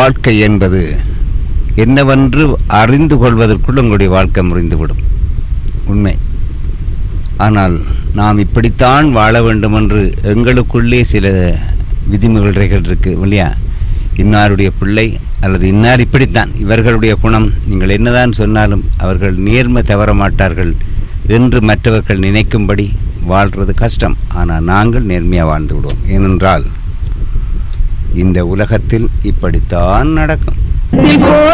வாழ்க்கை என்பது என்னவென்று அறிந்து கொள்வதற்குள் உங்களுடைய வாழ்க்கை முறிந்துவிடும் உண்மை ஆனால் நாம் இப்படித்தான் வாழ வேண்டுமென்று எங்களுக்குள்ளே சில விதிமுறைகள் இருக்கு இல்லையா இன்னாருடைய பிள்ளை அல்லது இன்னார் இப்படித்தான் இவர்களுடைய குணம் நீங்கள் என்னதான் சொன்னாலும் அவர்கள் நேர்மை தவற மாட்டார்கள் என்று மற்றவர்கள் நினைக்கும்படி வாழ்றது கஷ்டம் ஆனால் நாங்கள் நேர்மையாக வாழ்ந்து விடுவோம் ஏனென்றால் இந்த உலகத்தில் இப்படித்தான் நடக்கும்